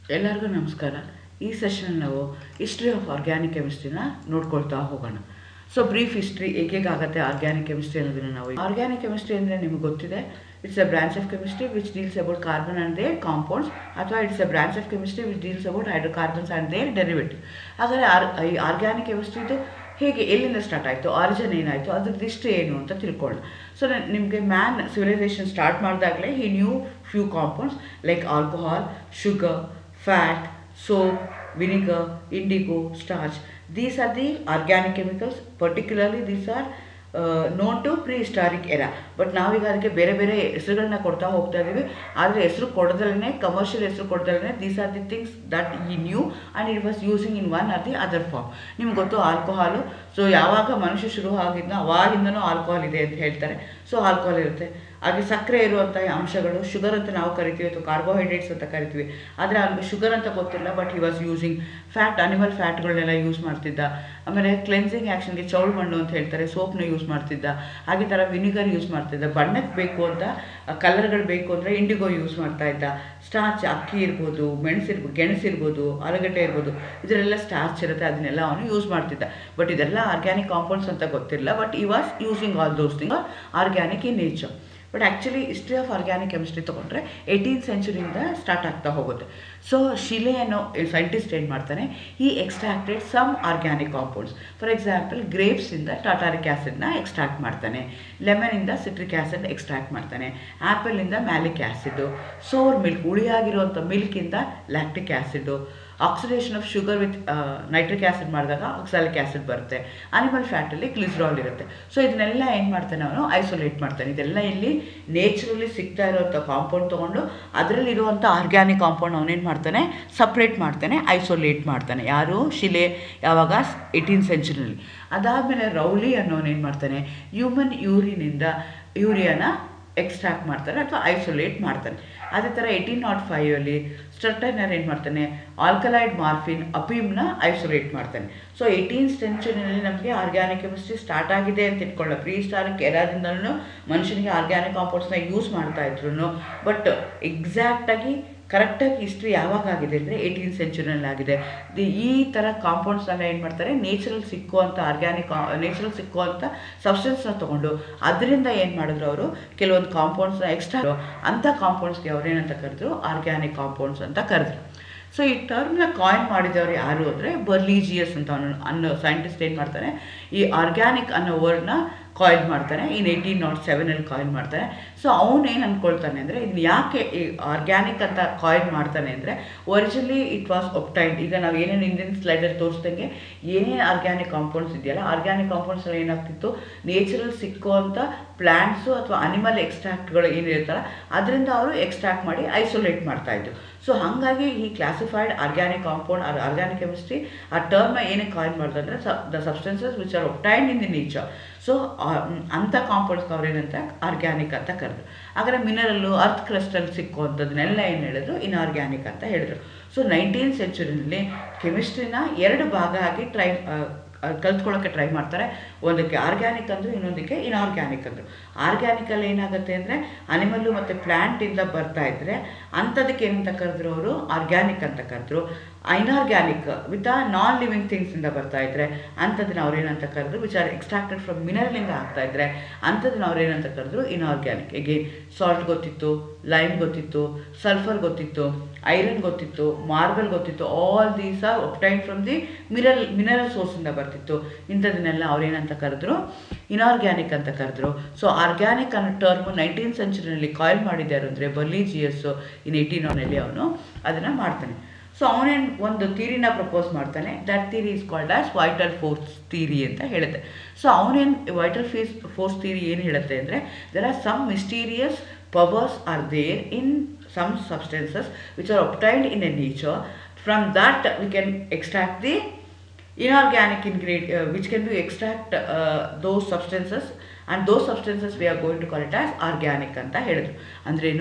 ಎಲ್ಲರಿಗೂ ನಮಸ್ಕಾರ ಈ ಸೆಷನ್ ನಾವು ಹಿಸ್ಟ್ರಿ ಆಫ್ ಆರ್ಗ್ಯಾನಿಕ್ ಕೆಮಿಸ್ಟ್ರಿನ ನೋಡ್ಕೊಳ್ತಾ ಹೋಗೋಣ ಸೊ ಬ್ರೀಫ್ ಹಿಸ್ಟ್ರಿ ಹೇಗಾಗುತ್ತೆ ಆರ್ಗ್ಯಾನಿಕ್ ಕೆಮಿಸ್ಟ್ರಿ ಅನ್ನೋದನ್ನ ನಾವು ಆರ್ಗ್ಯಾನಿಕ್ ಕೆಮಿಸ್ಟ್ರಿ ಅಂದರೆ ನಿಮಗೆ ಗೊತ್ತಿದೆ it's a branch of chemistry which deals about carbon and their compounds ಅಥವಾ it's a branch of chemistry which deals about hydrocarbons and their derivative ಹಾಗಾದರೆ ಆರ್ ಈ ಆರ್ಗ್ಯಾನಿಕ್ ಕೆಮಿಸ್ಟ್ರಿದು ಹೇಗೆ ಎಲ್ಲಿಂದ ಸ್ಟಾರ್ಟ್ ಆಯಿತು ಆರಿಜಿನ್ ಏನಾಯಿತು ಅದ್ರದ್ದು ಇಷ್ಟು ಏನು ಅಂತ ತಿಳ್ಕೊಳ್ಳೋಣ ಸೊ ನಿಮಗೆ ಮ್ಯಾನ್ ಸಿವಿಲೈಸೇಷನ್ ಸ್ಟಾರ್ಟ್ ಮಾಡಿದಾಗಲೇ he knew few compounds like alcohol sugar fat soap, vinegar, indigo, starch. These are the organic chemicals. Particularly, these are known to prehistoric era but ನಾವೀಗ ಅದಕ್ಕೆ ಬೇರೆ ಬೇರೆ ಹೆಸರುಗಳನ್ನ ಕೊಡ್ತಾ ಹೋಗ್ತಾ ಇದ್ದೀವಿ ಆದರೆ ಹೆಸರು ಕೊಡದಲ್ಲೇ ಕಮರ್ಷಿಯಲ್ ಹೆಸರು ಕೊಡದಲ್ಲೇ these are the things that he knew and it was using in one or the other form ನಿಮ್ಗೆ ಗೊತ್ತು ಆಲ್ಕೋಹಾಲು ಸೊ ಯಾವಾಗ ಮನುಷ್ಯ ಶುರು ಆಗಿದ್ನೋ ಅವಾಗಿಂದನೂ ಆಲ್ಕೋಹಾಲ್ ಇದೆ ಅಂತ ಹೇಳ್ತಾರೆ ಸೊ ಆಲ್ಕೋಹಾಲ್ ಇರುತ್ತೆ ಹಾಗೆ ಸಕ್ಕರೆ ಇರುವಂಥ ಅಂಶಗಳು ಶುಗರ್ ಅಂತ ನಾವು ಕರಿತೀವಿ ಅಥವಾ ಕಾರ್ಬೋಹೈಡ್ರೇಟ್ಸ್ ಅಂತ ಕರಿತೀವಿ ಆದರೆ ಅವ್ನಿಗೆ ಶುಗರ್ ಅಂತ ಗೊತ್ತಿಲ್ಲ but he was using fat animal ಫ್ಯಾಟ್ಗಳನ್ನೆಲ್ಲ ಯೂಸ್ ಮಾಡ್ತಿದ್ದ ಆಮೇಲೆ ಕ್ಲೆನ್ಸಿಂಗ್ ಆ್ಯಕ್ಷನ್ಗೆ ಚೌಳು ಮಣ್ಣು ಅಂತ ಹೇಳ್ತಾರೆ ಸೋಪ್ನ ಯೂಸ್ ಮಾಡ್ತಿದ್ದ ಹಾಗೆ ಥರ ವಿನಿಗರ್ ಯೂಸ್ ಮಾಡ್ತಿದ್ದ ಬಣ್ಣಕ್ಕೆ ಬೇಕು ಅಂತ ಕಲರ್ಗಳು ಬೇಕು ಅಂದರೆ ಇಂಡಿಗೋ ಯೂಸ್ ಮಾಡ್ತಾ ಇದ್ದ ಸ್ಟಾರ್ಚ್ ಅಕ್ಕಿ ಇರ್ಬೋದು ಮೆಣಸಿರ್ಬೋದು ಗೆಣಸಿರ್ಬೋದು ಆಲೂಗಡ್ಡೆ ಇರ್ಬೋದು ಇದರೆಲ್ಲ ಸ್ಟಾರ್ಚ್ ಇರುತ್ತೆ ಅದನ್ನೆಲ್ಲ ಅವನು ಯೂಸ್ ಮಾಡ್ತಿದ್ದ ಬಟ್ ಇದೆಲ್ಲ ಆರ್ಗ್ಯಾನಿಕ್ ಕಾಂಪೌಂಡ್ಸ್ ಅಂತ ಗೊತ್ತಿರಲಿಲ್ಲ but he was using all those thing organic in nature but actually history of organic chemistry ತೊಗೊಂಡ್ರೆ ಏಯ್ಟೀನ್ ಸೆಂಚುರಿಯಿಂದ ಸ್ಟಾರ್ಟ್ ಆಗ್ತಾ ಹೋಗುತ್ತೆ ಸೊ ಶಿಲೆ ಅನ್ನೋ ಸೈಂಟಿಸ್ಟ್ ಏನು ಮಾಡ್ತಾನೆ he extracted some organic compounds for example ಗ್ರೇಪ್ಸಿಂದ ಟಾಟಾರಿಕ್ ಆ್ಯಸಿಡ್ನ ಎಕ್ಸ್ಟ್ರಾಕ್ಟ್ ಮಾಡ್ತಾನೆ ಲೆಮನಿಂದ ಸಿಟ್ರಿಕ್ ಆ್ಯಸಿಡ್ ಎಕ್ಸ್ಟ್ರಾಕ್ಟ್ ಮಾಡ್ತಾನೆ ಆ್ಯಪಲಿಂದ ಮ್ಯಾಲಿಕ್ ಆ್ಯಸಿಡು ಸೋರ್ ಮಿಲ್ಕ್ ಹುಳಿಯಾಗಿರುವಂಥ ಮಿಲ್ಕಿಂದ lactic acid oxidation of sugar with nitric acid ಮಾಡಿದಾಗ ಆಕ್ಸಾಲಿಕ್ ಆ್ಯಸಿಡ್ ಬರುತ್ತೆ ಅನಿಮಲ್ ಫ್ಯಾಟಲ್ಲಿ ಗ್ಲಿಸ್ರಾಲ್ ಇರುತ್ತೆ ಸೊ ಇದನ್ನೆಲ್ಲ ಏನು ಮಾಡ್ತಾನೆ ಅವನು ಐಸೋಲೇಟ್ ಮಾಡ್ತಾನೆ ಇದೆಲ್ಲ ಇಲ್ಲಿ ನೇಚರಲ್ಲಿ ಸಿಗ್ತಾ ಇರೋವಂಥ ಕಾಂಪೌಂಡ್ ತೊಗೊಂಡು ಅದರಲ್ಲಿ ಇರುವಂಥ ಆರ್ಗ್ಯಾನಿಕ್ ಕಾಂಪೌಂಡ್ ಅವನೇನು ಮಾಡ್ತಾನೆ ಸಪ್ರೇಟ್ ಮಾಡ್ತಾನೆ ಐಸೋಲೇಟ್ ಮಾಡ್ತಾನೆ ಯಾರು ಶಿಲೆ ಯಾವಾಗ ಏಯ್ಟೀನ್ ಸೆಂಚುರಿನಲ್ಲಿ ಅದಾದಮೇಲೆ ರೌಲಿ ಅನ್ನೋನು ಏನು ಮಾಡ್ತಾನೆ ಹ್ಯೂಮನ್ ಯೂರಿನಿಂದ ಯೂರಿಯಾನ ಎಕ್ಸ್ಟ್ರಾಕ್ಟ್ ಮಾಡ್ತಾರೆ ಅಥವಾ ಐಸೋಲೇಟ್ ಮಾಡ್ತಾನೆ ಅದೇ ಥರ ಏಯ್ಟೀನ್ ನಾಟ್ ಫೈವಲ್ಲಿ ಸ್ಟರ್ಟೈನರ್ ಏನು ಮಾಡ್ತಾನೆ ಆಲ್ಕಲೈಡ್ ಮಾರ್ಫಿನ್ ಅಪೀಮ್ನ ಐಸೋಲೇಟ್ ಮಾಡ್ತಾನೆ ಸೊ ಏಯ್ಟೀನ್ ಸೆಂಚುರಿನಲ್ಲಿ ನಮಗೆ ಆರ್ಗ್ಯಾನಿಕ್ ಕೆಮಿಸ್ಟ್ರಿ ಸ್ಟಾರ್ಟ್ ಆಗಿದೆ ಅಂತ ಇಟ್ಕೊಳ್ಳೋ ಪ್ರೀ ಸ್ಟಾರಿಕ್ ಎರಾದಿಂದಲೂ ಮನುಷ್ಯನಿಗೆ ಆರ್ಗ್ಯಾನಿಕ್ ಕಾಂಪೌಂಡ್ಸ್ನ ಯೂಸ್ ಮಾಡ್ತಾ ಇದ್ರು ಬಟ್ ಎಕ್ಸಾಕ್ಟಾಗಿ ಕರೆಕ್ಟಾಗಿ ಹಿಸ್ಟ್ರಿ ಯಾವಾಗ ಆಗಿದೆ ಅಂದರೆ ಏಯ್ಟೀನ್ ಸೆಂಚುರಿನಲ್ಲಿ ಆಗಿದೆ ದಿ ಈ ಥರ ಕಾಂಪೌಂಡ್ಸ್ನೆಲ್ಲ ಏನು ಮಾಡ್ತಾರೆ ನೇಚರಲ್ ಸಿಕ್ಕುವಂಥ ಆರ್ಗ್ಯಾನಿಕ್ ನೇಚರಲ್ ಸಿಕ್ಕುವಂಥ ಸಬ್ಸ್ಟೆನ್ಸ್ನ ತೊಗೊಂಡು ಅದರಿಂದ ಏನು ಮಾಡಿದ್ರು ಅವರು ಕೆಲವೊಂದು ಕಾಂಪೌಂಡ್ಸ್ನ ಎಕ್ಸ್ಟ್ರಾ ಅಂಥ ಕಾಂಪೌಂಡ್ಸ್ಗೆ ಅವ್ರೇನಂತ ಕರೆದ್ರು ಆರ್ಗ್ಯಾನಿಕ್ ಕಾಂಪೌಂಡ್ಸ್ ಅಂತ ಕರೆದ್ರು ಸೊ ಈ ಟರ್ಮ್ನ ಕಾಯಿನ್ ಮಾಡಿದವರು ಯಾರು ಅಂದರೆ ಬರ್ಲೀಜಿಯಸ್ ಅಂತ ಅವನು ಅನ್ನೋ ಸೈಂಟಿಸ್ಟ್ ಏನು ಮಾಡ್ತಾನೆ ಈ ಆರ್ಗ್ಯಾನಿಕ್ ಅನ್ನೋ ವರ್ಡ್ನ ಕಾಯಿಲ್ ಮಾಡ್ತಾನೆ ಇನ್ ಏಯ್ಟೀನ್ ನಾಟ್ ಸೆವೆನಲ್ಲಿ ಕಾಯಿಲ್ ಮಾಡ್ತಾನೆ ಸೊ ಅವನೇನು ಅಂದ್ಕೊಳ್ತಾನೆ ಅಂದರೆ ಇದನ್ನ ಯಾಕೆ ಈ ಆರ್ಗ್ಯಾನಿಕ್ ಅಂತ ಕಾಯಿಲ್ ಮಾಡ್ತಾನೆ ಅಂದರೆ ಒರಿಜಿನಲಿ ಇಟ್ ವಾಸ್ ಒಪ್ಟೈನ್ಡ್ ಈಗ ನಾವು ಏನೇನು ಹಿಂದಿನ ಸ್ಲೈಡಲ್ಲಿ ತೋರಿಸ್ದಂಗೆ ಏನೇನು ಆರ್ಗ್ಯಾನಿಕ್ ಕಾಂಪೌಂಡ್ಸ್ ಇದೆಯಲ್ಲ ಆರ್ಗ್ಯಾನಿಕ್ ಕಾಂಪೌಂಡ್ಸ್ ಏನಾಗ್ತಿತ್ತು ನೇಚರಲ್ ಸಿಕ್ಕುವಂಥ ಪ್ಲ್ಯಾಂಟ್ಸು ಅಥವಾ ಅನಿಮಲ್ ಎಕ್ಸ್ಟ್ರಾಕ್ಟ್ಗಳು ಏನಿರುತ್ತಲ್ಲ ಅದರಿಂದ ಅವರು ಎಕ್ಸ್ಟ್ರಾಕ್ಟ್ ಮಾಡಿ ಐಸೋಲೇಟ್ ಮಾಡ್ತಾಯಿದ್ರು ಸೊ ಹಾಗಾಗಿ he classified organic compound or organic chemistry ಆ ಟರ್ಮ್ನ ಏನಕ್ಕೆ ಕಾಯಿನ್ ಮಾಡ್ತಾರೆ the substances which are obtained in the nature so ಅಂಥ ಕಾಂಪೌಂಡ್ಸ್ ಅವ್ರೇನಂತ ಆರ್ಗ್ಯಾನಿಕ್ ಅಂತ ಕರೆದ್ರು ಹಾಗಾದ್ರೆ ಮಿನರಲ್ಲು ಅರ್ತ್ ಕ್ರಸ್ಟಲ್ಲಿ ಸಿಕ್ಕುವಂಥದ್ದನ್ನೆಲ್ಲ ಏನು ಹೇಳಿದ್ರು ಇನ್ಆರ್ಗ್ಯಾನಿಕ್ ಅಂತ ಹೇಳಿದ್ರು ಸೊ ನೈನ್ಟೀನ್ ಸೆಂಚುರಿನಲ್ಲಿ ಕೆಮಿಸ್ಟ್ರಿನ ಎರಡು ಭಾಗ ಆಗಿ ಟ್ರೈ ಕಲ್ತ್ಕೊಳ್ಳೋಕ್ಕೆ ಟ್ರೈ ಮಾಡ್ತಾರೆ ಒಂದಕ್ಕೆ ಆರ್ಗ್ಯಾನಿಕ್ ಅಂದರು ಇನ್ನೊಂದಕ್ಕೆ ಇನ್ಆರ್ಗ್ಯಾನಿಕ್ ಅಂದರು ಆರ್ಗ್ಯಾನಿಕಲ್ಲಿ ಏನಾಗುತ್ತೆ ಅಂದರೆ ಅನಿಮಲ್ಲು ಮತ್ತು ಪ್ಲ್ಯಾಂಟಿಂದ ಬರ್ತಾ ಇದ್ದರೆ ಅಂಥದಕ್ಕೆ ಏನಂತ ಕರೆದ್ರು ಅವರು ಆರ್ಗ್ಯಾನಿಕ್ ಅಂತ ಕರೆದ್ರು ಐನಾರ್ಗ್ಯಾನಿಕ್ ವಿತ್ ಆ ನಾನ್ ಲಿವಿಂಗ್ ಥಿಂಗ್ಸಿಂದ ಬರ್ತಾ ಇದ್ರೆ ಅಂಥದ್ದನ್ನ ಅವ್ರೇನಂತ ಕರೆದ್ರು ವಿಚ್ ಆರ್ ಎಕ್ಸ್ಟ್ರಾಕ್ಟೆಡ್ ಫ್ರಮ್ ಮಿನರಲಿಂದ ಆಗ್ತಾ ಇದ್ರೆ ಅಂಥದ್ದನ್ನ ಅವ್ರೇನಂತ ಕರೆದ್ರು ಇನ್ಆರ್ಗ್ಯಾನಿಕ್ ಎಗೇನ್ ಸಾಲ್ಟ್ ಗೊತ್ತಿತ್ತು ಲೈಮ್ ಗೊತ್ತಿತ್ತು ಸಲ್ಫರ್ ಗೊತ್ತಿತ್ತು ಐರನ್ ಗೊತ್ತಿತ್ತು ಮಾರ್ಬಲ್ ಗೊತ್ತಿತ್ತು all these are obtain from the mineral mineral ಸೋರ್ಸಿಂದ ಬರ್ತಿತ್ತು ಇಂಥದನ್ನೆಲ್ಲ ಅವ್ರೇನಂತ ಕರೆದ್ರು ಇನ್ಆರ್ಗ್ಯಾನಿಕ್ ಅಂತ ಕರೆದ್ರು ಸೊ ಆರ್ಗ್ಯಾನಿಕ್ ಅನ್ನೋ ಟರ್ಮು ನೈನ್ಟೀನ್ ಸೆಂಚುರಿನಲ್ಲಿ ಕಾಯಿಲ್ ಮಾಡಿದ್ದಾರೆ ಅಂದರೆ ಬರ್ಲಿಜಿಯಸ್ಸು ಇನ್ ಏಯ್ಟೀನ್ ಒನಲ್ಲಿ ಅವನು ಅದನ್ನು ಮಾಡ್ತಾನೆ ಸೊ ಅವನೇನು ಒಂದು ಥೀರಿನ ಪ್ರಪೋಸ್ ಮಾಡ್ತಾನೆ that theory is called as vital force theory ಅಂತ ಹೇಳುತ್ತೆ ಸೊ ಅವನೇನು ವೈಟಲ್ ಫೀಸ್ ಫೋರ್ಸ್ ಥೀರಿ ಏನು ಹೇಳುತ್ತೆ ಅಂದರೆ there are some mysterious powers are there in some substances which are obtained in a nature from that we can extract the inorganic ingredient which can be extract those substances and those substances we are going to call it as organic ಅಂತ ಹೇಳಿದ್ರು ಅಂದ್ರೇನು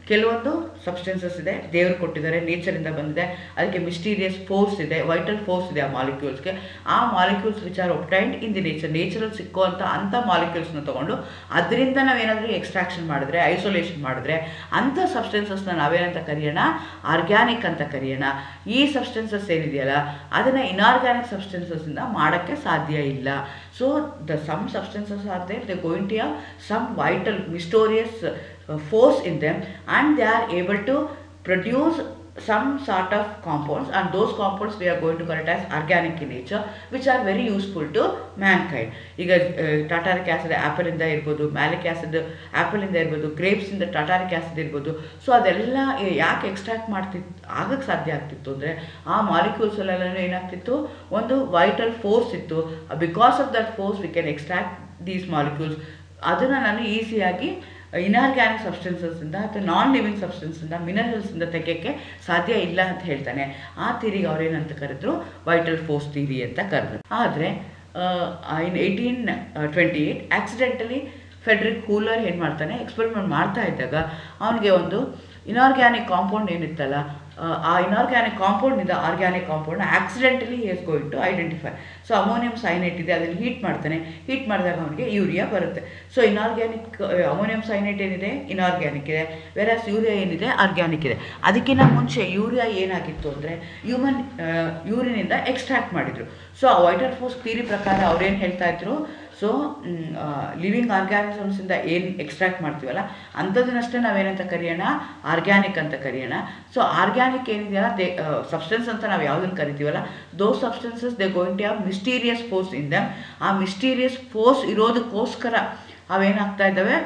ಕೆಲವೊಂದು substances ಇದೆ ದೇವರು ಕೊಟ್ಟಿದ್ದಾರೆ ನೇಚರಿಂದ ಬಂದಿದೆ ಅದಕ್ಕೆ ಮಿಸ್ಟೀರಿಯಸ್ ಫೋರ್ಸ್ ಇದೆ ವೈಟಲ್ ಫೋರ್ಸ್ ಇದೆ ಆ ಮಾಲಿಕ್ಯೂಲ್ಸ್ಗೆ ಆ molecules which are obtained in the nature ನೇಚರಲ್ಲಿ ಸಿಕ್ಕುವಂಥ ಅಂಥ ಮಾಲಿಕ್ಯೂಲ್ಸ್ನ ತೊಗೊಂಡು ಅದರಿಂದ ನಾವೇನಾದರೂ ಎಕ್ಸ್ಟ್ರಾಕ್ಷನ್ ಮಾಡಿದ್ರೆ ಐಸೋಲೇಷನ್ ಮಾಡಿದ್ರೆ ಅಂಥ ಸಬ್ಸ್ಟೆನ್ಸಸ್ನ ನಾವೇನಂತ ಕರೆಯೋಣ ಆರ್ಗ್ಯಾನಿಕ್ ಅಂತ ಕರೆಯೋಣ ಈ ಸಬ್ಸ್ಟೆನ್ಸಸ್ ಏನಿದೆಯಲ್ಲ ಅದನ್ನು ಇನಾರ್ಗ್ಯಾನಿಕ್ ಸಬ್ಸ್ಟೆನ್ಸಸ್ಸಿಂದ ಮಾಡೋಕ್ಕೆ ಸಾಧ್ಯ ಇಲ್ಲ so the some substances are there they going to have some vital mysterious force in them and they are able to produce some sort of compounds and those compounds we are going to call it as organic in nature which are very useful to mankind ಈಗ tartaric acid ಆ್ಯಪಲಿಂದ ಇರ್ಬೋದು malic acid ಆ್ಯಪಲಿಂದ ಇರ್ಬೋದು ಗ್ರೇಪ್ಸಿಂದ tartaric acid ಇರ್ಬೋದು so ಅದೆಲ್ಲ ಯಾಕೆ extract ಮಾಡ್ತಿತ್ತು ಆಗಕ್ಕೆ ಸಾಧ್ಯ ಆಗ್ತಿತ್ತು ಅಂದರೆ ಆ ಮಾಲಿಕ್ಯೂಲ್ಸ್ ಅಲ್ಲೆಲ್ಲ ಏನಾಗ್ತಿತ್ತು ಒಂದು ವೈಟಲ್ ಫೋರ್ಸ್ ಇತ್ತು because of that force we can extract these molecules ಅದನ್ನು ನಾನು ಈಸಿಯಾಗಿ ಇನಾರ್ಗ್ಯಾನಿಕ್ ಸಬ್ಸ್ಟೆನ್ಸಸ್ಸಿಂದ ಅಥವಾ ನಾನ್ ಲಿವಿಂಗ್ ಸಬ್ಸ್ಟೆನ್ಸಿಂದ ಮಿನರಲ್ಸಿಂದ ತೆಗೆಯೋಕ್ಕೆ ಸಾಧ್ಯ ಇಲ್ಲ ಅಂತ ಹೇಳ್ತಾನೆ ಆ ಥೀರಿಗೆ ಅವ್ರೇನಂತ ಕರೆದ್ರು ವೈಟಲ್ ಫೋರ್ಸ್ ಥೀರಿ ಅಂತ ಕರೆದ್ರು ಆದರೆ in eighteen twenty eight accidentally Friedrich Wohler ಏನು ಮಾಡ್ತಾನೆ ಎಕ್ಸ್ಪೆರಿಮೆಂಟ್ ಮಾಡ್ತಾ ಇದ್ದಾಗ ಅವನಿಗೆ ಒಂದು ಇನಾರ್ಗ್ಯಾನಿಕ್ ಕಾಂಪೌಂಡ್ ಏನಿತ್ತಲ್ಲ ಆ ಇನಾರ್ಗ್ಯಾನಿಕ್ ಕಾಂಪೌಂಡ್ನಿಂದ ಆರ್ಗ್ಯಾನಿಕ್ ಕಾಂಪೌಂಡ್ನ accidentally has going to identify so ammonium cyanate ಇದೆ ಅದನ್ನು ಹೀಟ್ ಮಾಡ್ತಾನೆ ಹೀಟ್ ಮಾಡಿದಾಗ ಅವನಿಗೆ ಯೂರಿಯಾ ಬರುತ್ತೆ ಸೊ ಇನಾರ್ಗ್ಯಾನಿಕ್ ಅಮೋನಿಯಂ ಸೈನೈಟ್ ಏನಿದೆ ಇನಾರ್ಗ್ಯಾನಿಕ್ ಇದೆ ವೆರಾಸ್ ಯೂರಿಯಾ ಏನಿದೆ ಆರ್ಗ್ಯಾನಿಕ್ ಇದೆ ಅದಕ್ಕಿಂತ ಮುಂಚೆ ಯೂರಿಯಾ ಏನಾಗಿತ್ತು ಅಂದರೆ ಹ್ಯೂಮನ್ ಯೂರಿನಿಂದ ಎಕ್ಸ್ಟ್ರಾಕ್ಟ್ ಮಾಡಿದರು ಸೊ ಆ ವೈಟಲ್ ಫೋರ್ಸ್ ಥೀರಿ ಪ್ರಕಾರ ಅವ್ರೇನು ಹೇಳ್ತಾ ಇದ್ರು ಸೊ ಲಿವಿಂಗ್ ಆರ್ಗ್ಯಾನಿಸಮ್ಸಿಂದ ಏನು ಎಕ್ಸ್ಟ್ರಾಕ್ಟ್ ಮಾಡ್ತೀವಲ್ಲ ಅಂಥದನ್ನಷ್ಟೇ ನಾವೇನಂತ ಕರೆಯೋಣ ಆರ್ಗ್ಯಾನಿಕ್ ಅಂತ ಕರೆಯೋಣ ಸೊ ಆರ್ಗ್ಯಾನಿಕ್ ಏನಿದೆಯಲ್ಲ ದೇ ಸಬ್ಸ್ಟೆನ್ಸ್ ಅಂತ ನಾವು ಯಾವುದನ್ನು ಕರಿತೀವಲ್ಲ those substances they going to have mysterious force in them ಆ ಮಿಸ್ಟೀರಿಯಸ್ ಫೋರ್ಸ್ ಇರೋದಕ್ಕೋಸ್ಕರ ಅವೇನಾಗ್ತಾ ಇದ್ದಾವೆ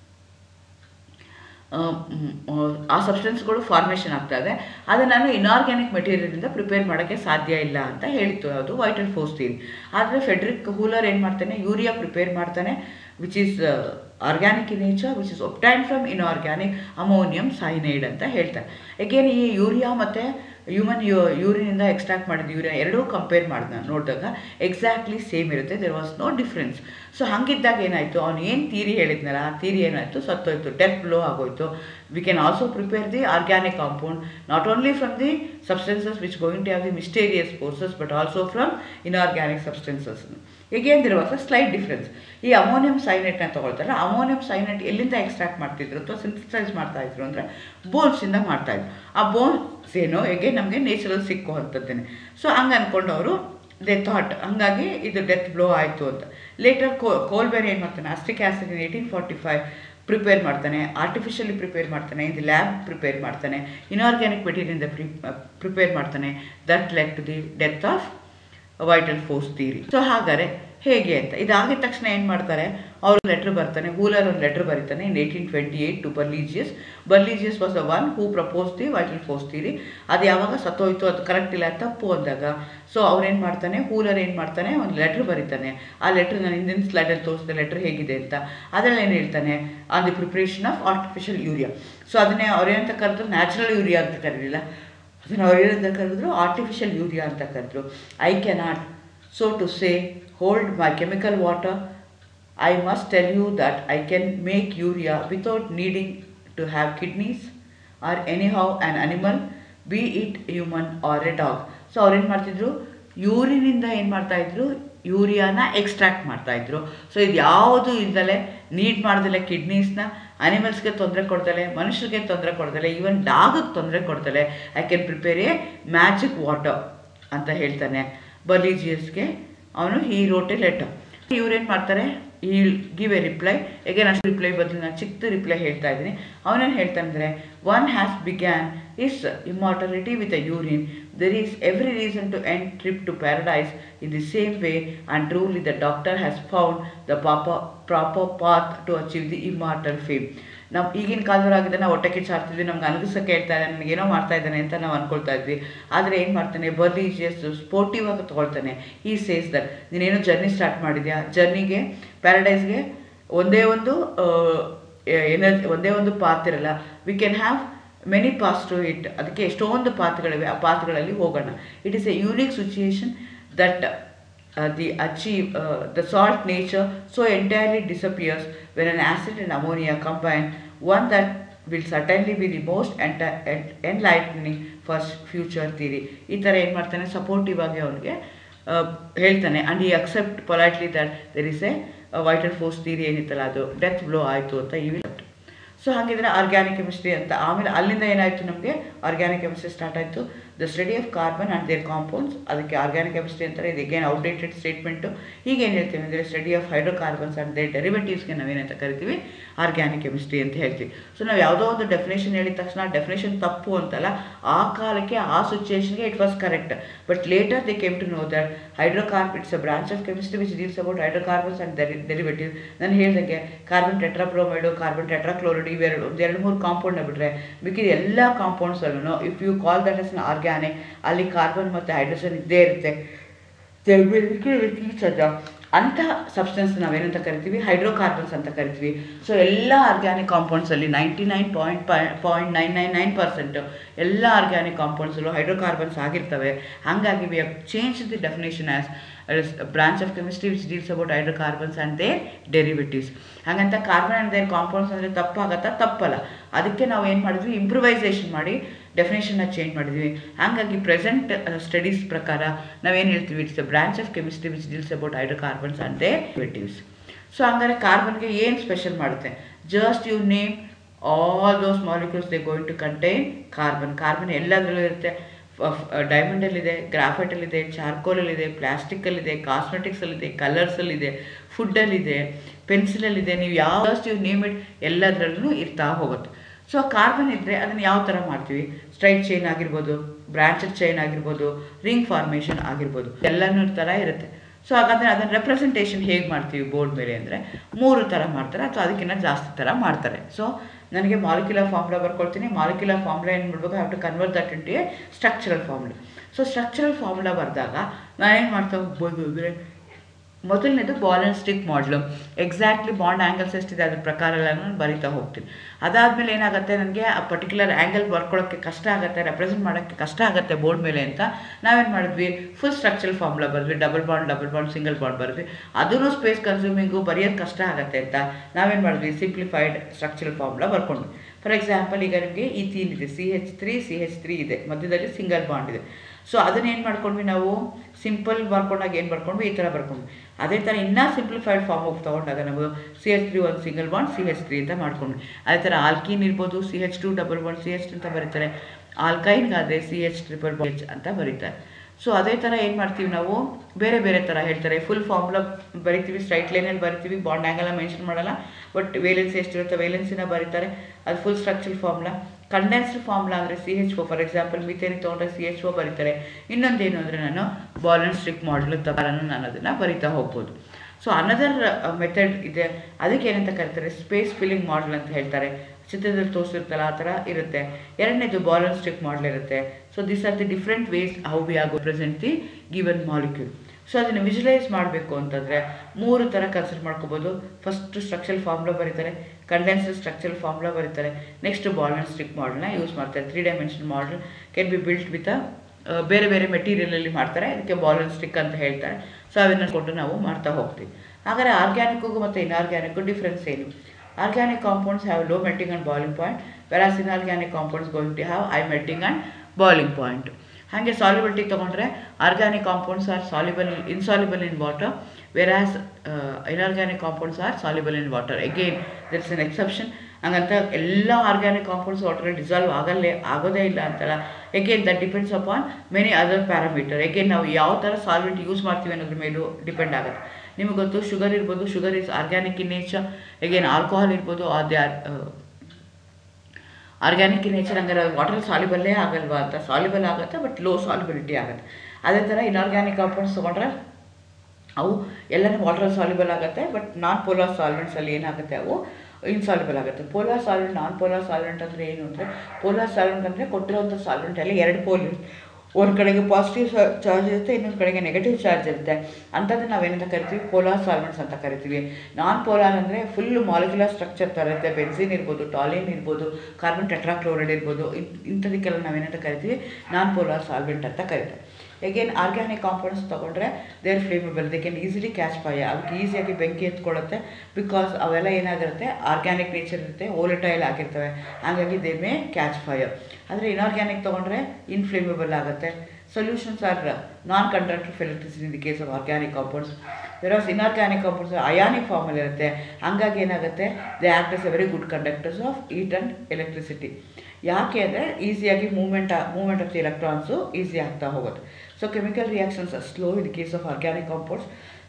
ಆ ಸಬ್ಸ್ಟೆನ್ಸ್ಗಳು ಫಾರ್ಮೇಷನ್ ಆಗ್ತಾ ಇದೆ ಅದನ್ನು ನಾನು ಇನಾರ್ಗ್ಯಾನಿಕ್ ಮೆಟೀರಿಯಲಿಂದ ಪ್ರಿಪೇರ್ ಮಾಡೋಕ್ಕೆ ಸಾಧ್ಯ ಇಲ್ಲ ಅಂತ ಹೇಳಿತ್ತು ಅದು ವೈಟಲ್ ಫೋರ್ಸ್ ಥೀರಿ ಆದರೆ ಫೆಡ್ರಿಕ್ ಹೂಲರ್ ಏನು ಮಾಡ್ತಾನೆ ಯೂರಿಯಾ ಪ್ರಿಪೇರ್ ಮಾಡ್ತಾನೆ which is organic in nature which is obtain from inorganic ammonium cyanide ಅಂತ ಹೇಳ್ತಾರೆ ಎಗೇನ್ ಈ ಯೂರಿಯಾ ಮತ್ತು ಹ್ಯೂಮನ್ ಯೂ ಯೂರಿನಿಂದ ಎಕ್ಸ್ಟ್ರಾಕ್ಟ್ ಮಾಡಿದ ಯೂರಿಯಾ ಎರಡೂ ಕಂಪೇರ್ ಮಾಡಿದ ನೋಡಿದಾಗ ಎಕ್ಸಾಕ್ಟ್ಲಿ ಸೇಮ್ ಇರುತ್ತೆ there was no difference so ಹಾಗಿದ್ದಾಗ ಏನಾಯಿತು ಅವ್ನು ಏನು ತೀರಿ ಹೇಳಿದ್ನಲ್ಲ ಆ ತೀರಿ ಏನಾಯಿತು ಸತ್ತೋಯ್ತು ಡೆತ್ ಬ್ಲೋ ಆಗೋಯ್ತು we can also prepare the organic compound not only from the substances which going to have the mysterious forces but also from inorganic substances again there was a slight difference ಈ ammonium ಸೈನೈಟ್ನ ತೊಗೊಳ್ತಾರೆ ammonium ಸೈನೈಟ್ ಎಲ್ಲಿಂದ extract ಮಾಡ್ತಿದ್ರು ಅಥವಾ synthesise ಮಾಡ್ತಾ ಇದ್ರು ಅಂದರೆ ಬೋನ್ಸಿಂದ ಮಾಡ್ತಾಯಿದ್ರು ಆ ಬೋನ್ಸ್ ಏನೋ ಹೇಗೆ ನಮಗೆ ನೇಚರಲ್ಲಿ ಸಿಕ್ಕುವಂಥದ್ದೇನೆ ಸೊ ಹಂಗೆ ಅಂದ್ಕೊಂಡು ಅವರು ದೇ ಥಾಟ್ ಹಂಗಾಗಿ ಇದು ಡೆತ್ ಬ್ಲೋ ಆಯಿತು ಅಂತ ಲೇಟರ್ ಕೋ ಕೋಲ್ಬೇರ್ ಏನು ಮಾಡ್ತಾನೆ acetic acid in eighteen forty five prepare ಮಾಡ್ತಾನೆ ಆರ್ಟಿಫಿಷಿಯಲಿ ಪ್ರಿಪೇರ್ ಮಾಡ್ತಾನೆ ಇದು ಲ್ಯಾಬ್ ಪ್ರಿಪೇರ್ ಮಾಡ್ತಾನೆ ಇನಾರ್ಗ್ಯಾನಿಕ್ ಮೆಟೀರಿಯಲಿಂದ ಪ್ರಿ ಪ್ರಿಪೇರ್ ಮಾಡ್ತಾನೆ that led to the death of vital force theory so ಹಾಗಾದರೆ ಹೇಗೆ ಅಂತ ಇದಾಗಿದ ತಕ್ಷಣ ಏನು ಮಾಡ್ತಾರೆ ಅವ್ರು ಲೆಟ್ರ್ ಬರ್ತಾನೆ ಹೂಲರ್ ಒಂದು ಲೆಟ್ರ್ ಬರೀತಾನೆ in eighteen twenty eight to Berzelius Berzelius was a one who propose the vital force theory ಅದು ಯಾವಾಗ ಸತ್ತೋಯ್ತು ಅದು ಕರೆಕ್ಟ್ ಇಲ್ಲ ತಪ್ಪು ಅಂದಾಗ ಸೊ ಅವ್ರೇನು ಮಾಡ್ತಾನೆ ಹೂಲರ್ ಏನು ಮಾಡ್ತಾನೆ ಒಂದು ಲೆಟ್ರ್ ಬರೀತಾನೆ ಆ ಲೆಟ್ರ್ ನಾನು ಹಿಂದಿನ ಸ್ಲೈಡಲ್ಲಿ ತೋರಿಸಿದ ಲೆಟ್ರ್ ಹೇಗಿದೆ ಅಂತ ಅದರಲ್ಲಿ ಏನು ಹೇಳ್ತಾನೆ on the preparation of artificial urea so ಅದನ್ನೇ ಅವ್ರೇನಂತ ಕರೆದ್ರು ನ್ಯಾಚುರಲ್ ಯೂರಿಯಾ ಅಂತ ಕರೀಲಿಲ್ಲ ಅದನ್ನು ಅವ್ರೇನಂತ ಕರೆದ್ರು ಆರ್ಟಿಫಿಷಿಯಲ್ ಯೂರಿಯಾ ಅಂತ ಕರೆದ್ರು I cannot so to say hold my chemical water I must tell you that I can make urea without needing to have kidneys or anyhow an animal, be it human or a dog. So ಅವ್ರೇನು ಮಾಡ್ತಿದ್ರು ಯೂರಿನಿಂದ ಏನು ಮಾಡ್ತಾಯಿದ್ರು ಯೂರಿಯಾನ extract ಮಾಡ್ತಾಯಿದ್ರು so ಇದು ಯಾವುದು ಇಲ್ದಲೆ need ಮಾಡ್ದಲೆ ಕಿಡ್ನೀಸ್ನ ಅನಿಮಲ್ಸ್ಗೆ ತೊಂದರೆ ಕೊಡ್ದಲೆ ಮನುಷ್ಯರಿಗೆ ತೊಂದರೆ ಕೊಡ್ದಲೆ ಈವನ್ ಡಾಗಿಗೆ ತೊಂದರೆ ಕೊಡ್ದಲೆ I can prepare a magic water ಅಂತ ಹೇಳ್ತಾನೆ ಬಲೀಜಿಯಸ್ಗೆ ಅವನು ಈ ರೋಟೆ ಲೆಟರ್ ಇವ್ರೇನು ಮಾಡ್ತಾರೆ he give a reply again ಅಷ್ಟು ರಿಪ್ಲೈ ಬದಲು ನಾನು ಚಿಕ್ಕ ರಿಪ್ಲೈ ಹೇಳ್ತಾ ಇದ್ದೀನಿ ಅವನೇನು ಹೇಳ್ತಾನಂದರೆ one has began is immortality with a urine there is every reason to end trip to paradise in the same way and truly the doctor has found the ಪಾಪ proper path to achieve the immortal fame ನಾವು ಈಗಿನ ಕಾಲದವರಾಗಿದೆ ನಾವು ಹೊಟ್ಟೆ ಕಿಚ್ಚಾಡ್ತಿದ್ವಿ ನಮ್ಗೆ ಅನಗಿಸೋಕೆ ಹೇಳ್ತಾ ಇದ್ದಾನೆ ನನಗೇನೋ ಮಾಡ್ತಾ ಇದ್ದಾನೆ ಅಂತ ನಾವು ಅಂದ್ಕೊಳ್ತಾ ಇದ್ವಿ ಆದರೆ ಏನು ಮಾಡ್ತಾನೆ ಬರ್ಲೀಜಿಯಸ್ ಸ್ಪೋರ್ಟಿವ್ ಆಗಿ ತೊಗೊಳ್ತಾನೆ ಈ ಸೇಸ್ ದಟ್ ನೀನೇನೋ ಜರ್ನಿ ಸ್ಟಾರ್ಟ್ ಮಾಡಿದ್ಯಾ ಜರ್ನಿಗೆ ಪ್ಯಾರಡೈಸ್ಗೆ ಒಂದೇ ಒಂದು ಎನರ್ಜಿ ಒಂದೇ ಒಂದು ಪಾತ್ ಇರಲ್ಲ we can have many paths to it ಅದಕ್ಕೆ ಎಷ್ಟೊಂದು ಪಾತ್ಗಳಿವೆ ಆ ಪಾತ್ಗಳಲ್ಲಿ ಹೋಗೋಣ it is a unique situation that uh, the achieve uh, the salt nature so entirely disappears when an acid and ammonia combine one that will certainly be the most ಎಂಟ enlightening first future ಥಿರಿ ಈ ಥರ ಏನು ಮಾಡ್ತಾನೆ supportive ಆಗಿ ಅವನಿಗೆ ಹೇಳ್ತಾನೆ and he accept politely that there is a vital force theory ಏನಿತ್ತಲ್ಲ ಅದು ಡೆತ್ ಬ್ಲೋ ಆಯಿತು ಅಂತ ಈ ವಿಲ್ ಸೊ ಹಾಗಿದ್ರೆ ಆರ್ಗ್ಯಾನಿಕ್ ಕೆಮಿಸ್ಟ್ರಿ ಅಂತ ಆಮೇಲೆ ಅಲ್ಲಿಂದ ಏನಾಯಿತು ನಮಗೆ ಆರ್ಗ್ಯಾನಿಕ್ ಕೆಮಿಸ್ಟ್ರಿ ಸ್ಟಾರ್ಟ್ ಆಯಿತು the study of carbon and their compounds ಅದಕ್ಕೆ ಆರ್ಗ್ಯಾನಿಕ್ ಕೆಮಿಸ್ಟ್ರಿ ಅಂತಾರೆ ಇದು ಅಗೇನ್ ಔಟ್ಡೇಟೆಡ್ ಸ್ಟೇಟ್ಮೆಂಟು ಈಗ ಏನು ಹೇಳ್ತೀವಿ ಅಂದರೆ study of hydrocarbons and their ಡೆರಿವೇಟಿವ್ಸ್ಗೆ ನಾವೇನಂತ ಕರಿತೀವಿ ಆರ್ಗ್ಯಾನಿಕ್ ಕೆಮಿಸ್ಟ್ರಿ ಅಂತ ಹೇಳ್ತೀವಿ ಸೊ ನಾವು ಯಾವುದೋ ಒಂದು ಡೆಫಿನೇಷನ್ ಹೇಳಿದ ತಕ್ಷಣ ಡೆಫಿನೇಷನ್ ತಪ್ಪು ಅಂತಲ್ಲ ಆ ಕಾಲಕ್ಕೆ ಆ ಸಿಚುಯೇಷನ್ಗೆ it was correct but later they came to know that ಹೈಡ್ರೋಕಾರ್ಬ್ it's a branch of chemistry which deals about hydrocarbons and derivative ನಾನು ಹೇಳ್ದಂಗೆ ಕಾರ್ಬನ್ ಟೆಟ್ರಾಬ್ರೋಮೈಡು ಕಾರ್ಬನ್ ಟೆಟ್ರಾಕ್ಲೋರೈಡ್ ಇವೆರಡು ಒಂದು ಎರಡು ಮೂರು ಕಾಂಪೌಂಡ್ನ ಬಿಟ್ಟರೆ ಮಿಕ್ಕಿದ ಎಲ್ಲ ಕಾಂಪೌಂಡ್ಸಲ್ಲೂ if you call that as organic ಅಲ್ಲಿ ಕಾರ್ಬನ್ ಮತ್ತು ಹೈಡ್ರೋಜನ್ ಇದ್ದೇ ಇರುತ್ತೆ ಈಚ್ ಅಂಥ ಸಬ್ಸ್ಟೆನ್ಸ್ ನಾವೇನಂತ ಕರಿತೀವಿ ಹೈಡ್ರೋಕಾರ್ಬನ್ಸ್ ಅಂತ ಕರಿತೀವಿ ಸೊ ಎಲ್ಲ ಆರ್ಗ್ಯಾನಿಕ್ ಕಾಂಪೌಂಡ್ಸಲ್ಲಿ ninety nine point point nine nine nine percent ಎಲ್ಲ ಆರ್ಗ್ಯಾನಿಕ್ ಕಾಂಪೌಂಡ್ಸಲ್ಲೂ ಹೈಡ್ರೋಕಾರ್ಬನ್ಸ್ ಆಗಿರ್ತವೆ ಹಾಗಾಗಿ we have change the definition as branch of chemistry which deals about hydrocarbons and their derivatives ಹಾಗಂತ ಕಾರ್ಬನ್ ಆ್ಯಂಡ್ ದೇರ್ ಕಾಂಪೌಂಡ್ಸ್ ಅಂದರೆ ತಪ್ಪಾಗತ್ತಾ ತಪ್ಪಲ್ಲ ಅದಕ್ಕೆ ನಾವು ಏನು ಮಾಡಿದ್ವಿ ಇಂಪ್ರೂವೈಸೇಷನ್ ಮಾಡಿ ಡೆಫಿನೇಷನ್ನ ಚೇಂಜ್ ಮಾಡಿದ್ವಿ ಹಾಗಾಗಿ ಪ್ರೆಸೆಂಟ್ ಸ್ಟಡೀಸ್ ಪ್ರಕಾರ ನಾವೇನು ಹೇಳ್ತೀವಿ it's the branch of chemistry which deals about hydrocarbons and their derivatives so ಹಂಗಾರೆ ಕಾರ್ಬನ್ಗೆ ಏನು ಸ್ಪೆಷಲ್ ಮಾಡುತ್ತೆ just you name all those molecules they going to contain carbon carbon ಎಲ್ಲದರಲ್ಲೂ ಇರುತ್ತೆ ಡೈಮಂಡಲ್ಲಿದೆ ಗ್ರಾಫೈಟಲ್ಲಿದೆ ಚಾರ್ಕೋಲಲ್ಲಿದೆ ಪ್ಲಾಸ್ಟಿಕ್ಕಲ್ಲಿದೆ ಕಾಸ್ಮೆಟಿಕ್ಸಲ್ಲಿದೆ ಕಲರ್ಸಲ್ಲಿದೆ ಫುಡ್ಡಲ್ಲಿದೆ ಪೆನ್ಸಿಲಲ್ಲಿದೆ ನೀವು ಯಾವ ಯು ನೇಮ್ ಇಟ್ ಎಲ್ಲದರಲ್ಲೂ ಇರ್ತಾ ಹೋಗುತ್ತೆ ಸೊ ಕಾರ್ಬನ್ ಇದ್ದರೆ ಅದನ್ನು ಯಾವ ಥರ ಮಾಡ್ತೀವಿ ಸ್ಟ್ರೈಟ್ ಚೈನ್ ಆಗಿರ್ಬೋದು ಬ್ರಾಂಚಡ್ ಚೈನ್ ಆಗಿರ್ಬೋದು ರಿಂಗ್ ಫಾರ್ಮೇಷನ್ ಆಗಿರ್ಬೋದು ಎಲ್ಲನೂ ಥರ ಇರುತ್ತೆ ಸೊ ಹಾಗಾದರೆ ಅದನ್ನು ರೆಪ್ರೆಸೆಂಟೇಷನ್ ಹೇಗೆ ಮಾಡ್ತೀವಿ ಬೋರ್ಡ್ ಮೇಲೆ ಅಂದರೆ ಮೂರು ಥರ ಮಾಡ್ತಾರೆ ಅಥವಾ ಅದಕ್ಕಿಂತ ಜಾಸ್ತಿ ಥರ ಮಾಡ್ತಾರೆ ಸೊ ನನಗೆ ಮಾಲಿಕ್ಯುಲರ್ ಫಾರ್ಮುಲಾ ಬರ್ಕೊಳ್ತೀನಿ ಮಾಲಿಕ್ಯುಲರ್ ಫಾರ್ಮುಲಾ ಏನು ಮಾಡಬೇಕು have to convert that into a structural formula so structural formula ಬರೆದಾಗ ನಾನೇನು ಮಾಡ್ತಾ ಹೋಗ್ಬೋದು ಅಂದರೆ ಮೊದಲನೇದು ಬಾಲ್ ಆ್ಯಂಡ್ ಸ್ಟಿಕ್ ಮಾಡಲು ಎಕ್ಸಾಕ್ಟ್ಲಿ ಬಾಂಡ್ ಆ್ಯಂಗಲ್ಸ್ ಎಷ್ಟಿದೆ ಅದ್ರ ಪ್ರಕಾರ ಎಲ್ಲ ನಾನು ಬರಿತಾ ಹೋಗ್ತೀನಿ ಅದಾದಮೇಲೆ ಏನಾಗುತ್ತೆ ನನಗೆ ಆ ಪರ್ಟಿಕ್ಯುಲರ್ ಆ್ಯಂಗಲ್ ಬರ್ಕೊಳ್ಳೋಕ್ಕೆ ಕಷ್ಟ ಆಗುತ್ತೆ ರೆಪ್ರೆಸೆಂಟ್ ಮಾಡೋಕ್ಕೆ ಕಷ್ಟ ಆಗುತ್ತೆ ಬೋರ್ಡ್ ಮೇಲೆ ಅಂತ ನಾವೇನು ಮಾಡಿದ್ವಿ ಫುಲ್ ಸ್ಟ್ರಕ್ಚರಲ್ ಫಾರ್ಮುಲಾ ಬರೆದ್ವಿ double bond double bond single bond ಬರೆದ್ವಿ ಅದೂ ಸ್ಪೇಸ್ ಕನ್ಸ್ಯೂಮಿಂಗು ಬರೆಯೋದು ಕಷ್ಟ ಆಗುತ್ತೆ ಅಂತ ನಾವೇನು ಮಾಡಿದ್ವಿ ಸಿಂಪ್ಲಿಫೈಡ್ ಸ್ಟ್ರಕ್ಚರಲ್ ಫಾರ್ಮುಲಾ ಬರ್ಕೊಂಡ್ವಿ ಫಾರ್ ಎಕ್ಸಾಂಪಲ್ ಈಗ ನಿಮಗೆ ಈ ತೀನ್ ಇದೆ C H three C H three ಇದೆ ಮಧ್ಯದಲ್ಲಿ ಸಿಂಗಲ್ ಬಾಂಡ್ ಇದೆ ಸೊ ಅದನ್ನೇನು ಮಾಡ್ಕೊಂಡ್ವಿ ನಾವು ಸಿಂಪಲ್ ಬರ್ಕೊಂಡಾಗ ಏನು ಬರ್ಕೊಂಡ್ವಿ ಈ ಥರ ಬರ್ಕೊಂಡ್ವಿ ಅದೇ ಥರ ಇನ್ನೂ ಸಿಂಪ್ಲಿಫೈಡ್ ಫಾರ್ಮ್ ಹೋಗಿ ತೊಗೊಂಡಾಗ ನಾವು ಸಿ ಎಚ್ ತ್ರೀ ಒಂದು single bond C H three ಅಂತ ಮಾಡ್ಕೊಂಡ್ವಿ ಅದೇ ಥರ ಆಲ್ಕೀನ್ ಇರ್ಬೋದು C H two double bond C H ಅಂತ ಬರೀತಾರೆ ಆಲ್ಕೈನ್ಗಾದರೆ ಸಿ ಎಚ್ ಟ್ರಿಪಲ್ ಬಾಂಡ್ ಅಂತ ಬರೀತಾರೆ ಸೊ ಅದೇ ಥರ ಏನು ಮಾಡ್ತೀವಿ ನಾವು ಬೇರೆ ಬೇರೆ ಥರ ಹೇಳ್ತಾರೆ ಫುಲ್ ಫಾರ್ಮುಲಾ ಬರಿತೀವಿ ಸ್ಟ್ರೈಟ್ ಲೈನಲ್ಲಿ ಬರಿತೀವಿ ಬಾಂಡ್ ಆ್ಯಂಗಲ ಮೆನ್ಷನ್ ಮಾಡಲ್ಲ ಬಟ್ ವೇಲೆನ್ಸಿ ಎಷ್ಟಿರುತ್ತೆ ವೇಲೆನ್ಸಿನ ಬರೀತಾರೆ ಅದು full structure formula condensed formula ಅಂದರೆ C H O for example methane ತೊಗೊಂಡ್ರೆ ಸಿ ಎಚ್ ಒ ಬರೀತಾರೆ ಇನ್ನೊಂದೇನು ಅಂದರೆ ನಾನು ಬಾಲ್ ಆ್ಯಂಡ್ ಸ್ಟ್ರಿಕ್ ಮಾಡಲ್ ತರನು ನಾನು ಅದನ್ನು ಬರಿತಾ ಹೋಗ್ಬೋದು ಸೊ ಅನದರ್ ಮೆಥಡ್ ಇದೆ ಅದಕ್ಕೆ ಏನಂತ ಕರೀತಾರೆ ಸ್ಪೇಸ್ ಫಿಲ್ಲಿಂಗ್ ಮಾಡಲ್ ಅಂತ ಹೇಳ್ತಾರೆ ಚಿತ್ರದಲ್ಲಿ ತೋರಿಸಿರ್ತಲ್ಲ ಆ ಥರ ಇರುತ್ತೆ ಎರಡನೇದು ಬಾಲ್ ಆ್ಯಂಡ್ ಸ್ಟಿಕ್ ಮಾಡಲ್ ಇರುತ್ತೆ so this are the different ways how we ಆಗೋ present the given molecule so ಅದನ್ನು ವಿಜುವಲೈಸ್ ಮಾಡಬೇಕು ಅಂತಂದರೆ ಮೂರು ಥರ ಕನ್ಸಿಡರ್ ಮಾಡ್ಕೋಬೋದು ಫಸ್ಟ್ ಸ್ಟ್ರಕ್ಚರಲ್ ಫಾರ್ಮುಲಾ ಬರೀತಾರೆ ಕಂಡೆನ್ಸ್ಡ್ ಸ್ಟ್ರಕ್ಚರಲ್ ಫಾರ್ಮುಲಾ ಬರೀತಾರೆ ನೆಕ್ಸ್ಟ್ ಬಾಲ್ ಆ್ಯಂಡ್ ಸ್ಟಿಕ್ ಮಾಡಲ್ನ ಯೂಸ್ ಮಾಡ್ತಾರೆ three dimension model can be built with ಬೇರೆ ಬೇರೆ ಮೆಟೀರಿಯಲಲ್ಲಿ ಮಾಡ್ತಾರೆ ಅದಕ್ಕೆ ಬಾಲ್ ಆ್ಯಂಡ್ ಸ್ಟಿಕ್ ಅಂತ ಹೇಳ್ತಾರೆ ಸೊ ಅದನ್ನು ಕೊಟ್ಟು ನಾವು ಮಾಡ್ತಾ ಹೋಗ್ತೀವಿ ಹಾಗಾದರೆ ಆರ್ಗ್ಯಾನಿಕ್ಗೂ ಮತ್ತು ಇನ್ಆರ್ಗ್ಯಾನಿಕ್ಗೂ ಡಿಫ್ರೆನ್ಸ್ ಏನು organic compounds have low melting and boiling point versus inorganic compounds going to have high melting and boiling point ಹಾಗೆ ಸಾಲ್ಯುಬಿಲಿಟಿ ತೊಗೊಂಡ್ರೆ organic compounds are soluble insoluble in water versus inorganic compounds are soluble in water again that's an exception ಹಂಗಂತ ಎಲ್ಲ organic compounds water dissolve ಆಗಲ್ಲೇ ಆಗೋದೇ ಇಲ್ಲ ಅಂತಲ್ಲ again that depends upon many other parameter again ನಾವು ಯಾವ ಥರ ಸಾಲ್ವೆಂಟ್ ಯೂಸ್ ಮಾಡ್ತೀವಿ ಅನ್ನೋದ್ರ ಮೇಲೂ ಡಿಪೆಂಡ್ ಆಗುತ್ತೆ ನಿಮಗೆ ಗೊತ್ತು ಶುಗರ್ ಇರ್ಬೋದು sugar is organic in nature again alcohol ಇರ್ಬೋದು ಅದೇ ಆರ್ಗ್ಯಾನಿಕ್ ಇನ್ ನೇಚರ್ ಹಂಗಾರೆ ವಾಟರ್ ಸಾಲಿಬಲ್ಲೇ ಆಗಲ್ವಾ ಅಂತ ಸಾಲಿಬಲ್ ಆಗುತ್ತೆ ಬಟ್ ಲೋ ಸಾಲಿಬಿಲಿಟಿ ಆಗುತ್ತೆ ಅದೇ ಥರ ಇನ್ಆರ್ಗ್ಯಾನಿಕ್ ಕಾಂಪೌಂಡ್ಸ್ ತೊಗೊಂಡ್ರೆ ಅವು ಎಲ್ಲನೂ ವಾಟರ್ ಸಾಲ್ಯುಬಲ್ ಆಗುತ್ತೆ ಬಟ್ ನಾನ್ ಪೋಲಾರ್ ಸಾಲ್ವೆಂಟ್ಸಲ್ಲಿ ಏನಾಗುತ್ತೆ ಅವು ಇನ್ಸಾಲ್ಯುಬಲ್ ಆಗುತ್ತೆ polar solvent non polar solvent ಅಂದರೆ ಏನು ಅಂದರೆ ಪೋಲಾರ್ ಸಾಲ್ವೆಂಟ್ ಅಂದರೆ ಕೊಟ್ಟಿರೋಂಥ ಸಾಲ್ವೆಂಟಲ್ಲಿ ಎರಡು ಪೋಲ್ ಒಂದು ಕಡೆಗೆ ಪಾಸಿಟಿವ್ ಚಾರ್ಜ್ ಇರುತ್ತೆ ಇನ್ನೊಂದು ಕಡೆಗೆ ನೆಗೆಟಿವ್ ಚಾರ್ಜ್ ಇರುತ್ತೆ ಅಂಥದ್ದು ನಾವೇನಂತ ಕರಿತೀವಿ ಪೋಲಾರ್ ಸಾಲ್ವೆಂಟ್ಸ್ ಅಂತ ಕರಿತೀವಿ ನಾನ್ ಪೋಲಾರ್ ಅಂದರೆ ಫುಲ್ ಮಾಲಿಕ್ಯುಲರ್ ಸ್ಟ್ರಕ್ಚರ್ ಥರ ಇರುತ್ತೆ ಬೆನ್ಸಿನ್ ಇರ್ಬೋದು ಟಾಲಿನ್ ಇರ್ಬೋದು ಕಾರ್ಬನ್ ಟೆಟ್ರಾಕ್ಲೋರೈಡ್ ಇರ್ಬೋದು ಇನ್- ಇಂಥದಕ್ಕೆಲ್ಲ ನಾವೇನಂತ ಕರಿತೀವಿ ನಾನ್ ಪೋಲಾರ್ ಸಾಲ್ವೆಂಟ್ ಅಂತ ಕರಿತೀವಿ ಎಗೇನ್ ಆರ್ಗ್ಯಾನಿಕ್ ಕಾಂಪೌಂಡ್ಸ್ ತೊಗೊಂಡ್ರೆ they're flammable they can easily catch fire ಅದಕ್ಕೆ ಈಸಿಯಾಗಿ ಬೆಂಕಿ ಎತ್ಕೊಳ್ಳುತ್ತೆ ಬಿಕಾಸ್ ಅವೆಲ್ಲ ಏನಾಗಿರುತ್ತೆ ಆರ್ಗ್ಯಾನಿಕ್ ನೇಚರ್ ಇರುತ್ತೆ ಓಲಟೈಲ್ ಆಗಿರ್ತವೆ ಹಾಗಾಗಿ ದೇ ಮೇ ಕ್ಯಾಚ್ ಫೈರ್ ಆದರೆ ಇನ್ಆರ್ಗ್ಯಾನಿಕ್ ತೊಗೊಂಡ್ರೆ ಇನ್ಫ್ಲೇಮೇಬಲ್ ಆಗುತ್ತೆ solutions are non conductive electricity in the case of organic compounds versus inorganic compounds ionic ಫಾರ್ಮಲ್ಲಿ ಇರುತ್ತೆ ಹಂಗಾಗಿ ಏನಾಗುತ್ತೆ they act as a very good conductors of heat and electricity ಯಾಕೆ ಅಂದರೆ ಈಸಿಯಾಗಿ movement movement of the electrons easy ಆಗ್ತಾ ಹೋಗುತ್ತೆ so chemical reactions are slow in the case of organic compounds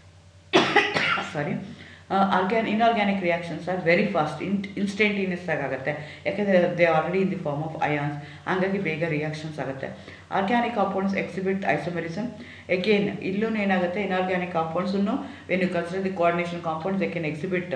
sorry organ inorganic reactions are very fast in instantaneous ಆಗುತ್ತೆ ಯಾಕಂದರೆ they already in the form of ions ಹಾಗಾಗಿ ಬೇಗ reactions ಆಗುತ್ತೆ organic compounds exhibit isomerism again ಇಲ್ಲೂ ಏನಾಗುತ್ತೆ inorganic ಕಾಂಪೌಂಡ್ಸನ್ನು when you consider the coordination compounds they can exhibit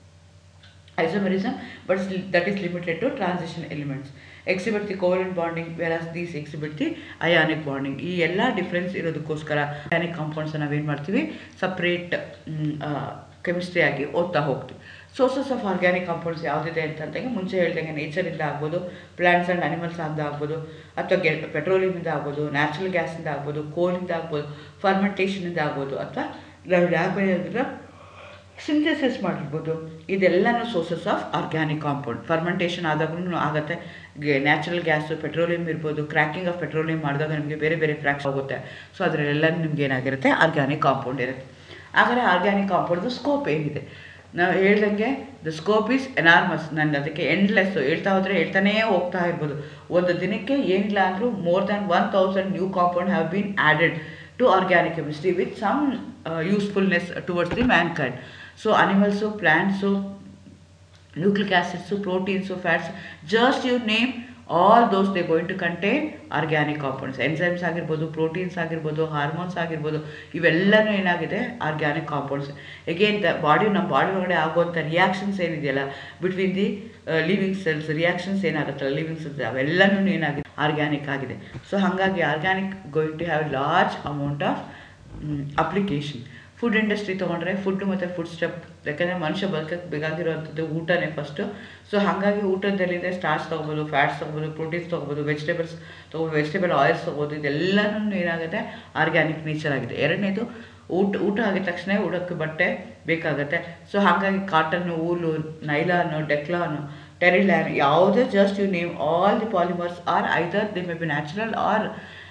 isomerism but still that is limited to transition elements exhibit the covalent bonding whereas these exhibit the ionic bonding ಈ ಎಲ್ಲ difference ಇರೋದಕ್ಕೋಸ್ಕರ ionic compounds ನಾವೇನು ಮಾಡ್ತೀವಿ separate chemistry ಆಗಿ ಓದ್ತಾ ಹೋಗ್ತೀವಿ sources of organic compounds ಯಾವುದಿದೆ ಅಂತಂದಾಗ ಮುಂಚೆ ಹೇಳ್ದಂಗೆ ನೇಚರಿಂದ ಆಗ್ಬೋದು ಪ್ಲಾಂಟ್ಸ್ ಆ್ಯಂಡ್ ಅನಿಮಲ್ಸ್ ಅಂತ ಆಗ್ಬೋದು ಅಥವಾ ಗೆ ಪೆಟ್ರೋಲಿಯಮಿಂದ ಆಗ್ಬೋದು ನ್ಯಾಚುರಲ್ ಗ್ಯಾಸಿಂದ ಆಗ್ಬೋದು ಕೋಲಿಂದ ಆಗ್ಬೋದು ಫರ್ಮೆಂಟೇಷನಿಂದ ಆಗ್ಬೋದು ಅಥವಾ ಲ್ಯಾಬ್ ಸಿಂಥೆಸಿಸ್ ಮಾಡಿರ್ಬೋದು ಇದೆಲ್ಲನೂ sources of organic compound fermentation ಆದಾಗೂ ಆಗುತ್ತೆ ನ್ಯಾಚುರಲ್ ಗ್ಯಾಸು ಪೆಟ್ರೋಲಿಯಂ ಇರ್ಬೋದು ಕ್ರ್ಯಾಕಿಂಗ್ ಆಫ್ ಪೆಟ್ರೋಲಿಯಂ ಮಾಡಿದಾಗ ನಿಮಗೆ ಬೇರೆ ಬೇರೆ ಫ್ರ್ಯಾಕ್ಸ್ ಆಗುತ್ತೆ ಸೊ ಅದರಲ್ಲೆಲ್ಲ ನಿಮ್ಗೆ ಏನಾಗಿರುತ್ತೆ ಆರ್ಗ್ಯಾನಿಕ್ ಕಾಂಪೌಂಡ್ ಇರುತ್ತೆ ಹಾಗಾದರೆ ಆರ್ಗ್ಯಾನಿಕ್ ಕಾಂಪೌಂಡ್ದು ಸ್ಕೋಪ್ ಏನಿದೆ ನಾವು ಹೇಳ್ದಂಗೆ ದ ಸ್ಕೋಪ್ ಈಸ್ ಎನಾರ್ಮಸ್ ನಾನು ಅದಕ್ಕೆ ಎಂಡ್ಲೆಸ್ಸು ಹೇಳ್ತಾ ಹೋದರೆ ಹೇಳ್ತಾನೇ ಹೋಗ್ತಾ ಇರ್ಬೋದು ಒಂದು ದಿನಕ್ಕೆ ಏನಿಲ್ಲ ಅಂದರೂ more than one thousand new compound have been added to organic chemistry with some usefulness towards the mankind so animals plants nucleic acids proteins fats just you name all those they going to contain organic compounds enzymes ಆಗಿರ್ಬೋದು proteins ಆಗಿರ್ಬೋದು hormones ಆಗಿರ್ಬೋದು ಇವೆಲ್ಲನೂ ಏನಾಗಿದೆ organic compounds again the body ನಮ್ಮ body ಒಳಗಡೆ ಆಗುವಂಥ reactions ಏನಿದೆಯಲ್ಲ between the living cells reactions ಏನಾಗುತ್ತಲ್ಲ ಲಿವಿಂಗ್ ಸೆಲ್ಸ್ ಅವೆಲ್ಲನೂ ಏನಾಗಿದೆ ಆರ್ಗ್ಯಾನಿಕ್ ಆಗಿದೆ ಸೊ ಹಾಗಾಗಿ organic going to have large amount of application food industry ತೊಗೊಂಡ್ರೆ ಫುಡ್ ಮತ್ತು ಫುಡ್ ಸ್ಟೆಪ್ ಯಾಕಂದರೆ ಮನುಷ್ಯ ಬದುಕಕ್ಕೆ ಬೇಕಾಗಿರುವಂಥದ್ದು ಊಟನೇ ಫಸ್ಟು ಸೊ ಹಾಗಾಗಿ ಊಟದಲ್ಲಿದೆ ಸ್ಟಾರ್ಚ್ ತೊಗೋಬೋದು ಫ್ಯಾಟ್ಸ್ ತೊಗೋಬೋದು ಪ್ರೋಟೀನ್ಸ್ ತೊಗೋಬೋದು ವೆಜಿಟೇಬಲ್ಸ್ ತೊಗೋಬೋದು ವೆಜಿಟೇಬಲ್ ಆಯಿಲ್ಸ್ ತೊಗೋಬೋದು ಇದೆಲ್ಲನೂ ಏನಾಗುತ್ತೆ ಆರ್ಗ್ಯಾನಿಕ್ ನೇಚರ್ ಆಗಿದೆ ಎರಡನೇದು ಊಟ ಊಟ ಆಗಿದ ತಕ್ಷಣ ಊಟಕ್ಕೆ ಬಟ್ಟೆ ಬೇಕಾಗುತ್ತೆ ಸೊ ಹಾಗಾಗಿ ಕಾಟನ್ನು ಊಲು ನೈಲಾನು ಡೆಕ್ಲಾನು ಟೆರಿಲ್ಯಾನ್ ಯಾವುದೇ just you name all the polymers are either the may be natural or